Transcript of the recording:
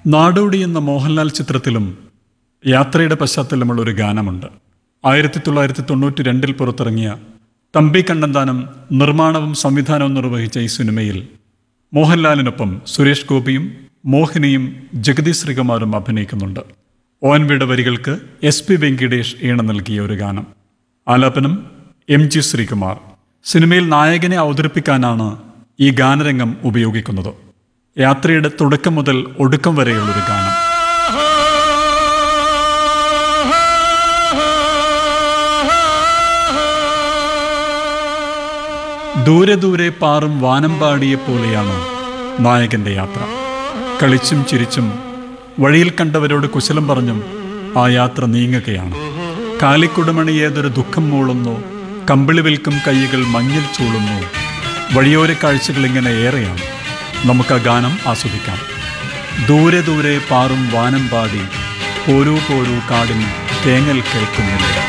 നാടോടി എന്ന മോഹൻലാൽ ചിത്രത്തിലും യാത്രയുടെ പശ്ചാത്തലമുള്ള ഒരു ഗാനമുണ്ട് ആയിരത്തി തൊള്ളായിരത്തി തൊണ്ണൂറ്റി രണ്ടിൽ പുറത്തിറങ്ങിയ തമ്പി കണ്ണന്താനം നിർമ്മാണവും സംവിധാനവും നിർവഹിച്ച ഈ സിനിമയിൽ മോഹൻലാലിനൊപ്പം സുരേഷ് ഗോപിയും മോഹിനിയും ജഗതി ശ്രീകുമാറും അഭിനയിക്കുന്നുണ്ട് ഒ എൻ വിയുടെ വരികൾക്ക് എസ് പി വെങ്കിടേഷ് ഈണം നൽകിയ ഒരു ഗാനം ആലാപനം എം ജി ശ്രീകുമാർ സിനിമയിൽ നായകനെ അവതരിപ്പിക്കാനാണ് ഈ ഗാനരംഗം ഉപയോഗിക്കുന്നത് യാത്രയുടെ തുടക്കം മുതൽ ഒടുക്കം വരെയുള്ളൊരു ഗാനം ദൂരെ ദൂരെ പാറും വാനമ്പാടിയെ പോലെയാണ് നായകന്റെ യാത്ര കളിച്ചും ചിരിച്ചും വഴിയിൽ കണ്ടവരോട് കുശലം പറഞ്ഞും ആ യാത്ര നീങ്ങുകയാണ് കാലിക്കുടമണി ഏതൊരു ദുഃഖം മൂളുന്നു കമ്പിളി വിൽക്കും കൈകൾ മഞ്ഞിൽ ചൂളുന്നു വഴിയോര കാഴ്ചകൾ ഇങ്ങനെ ഏറെയാണ് നമുക്ക് ആ ഗാനം ആസ്വദിക്കാം ദൂരെ ദൂരെ പാറും വാനം പാടി പോരൂ പോരൂ കാടിൻ തേങ്ങൽ കേൾക്കുന്നില്ല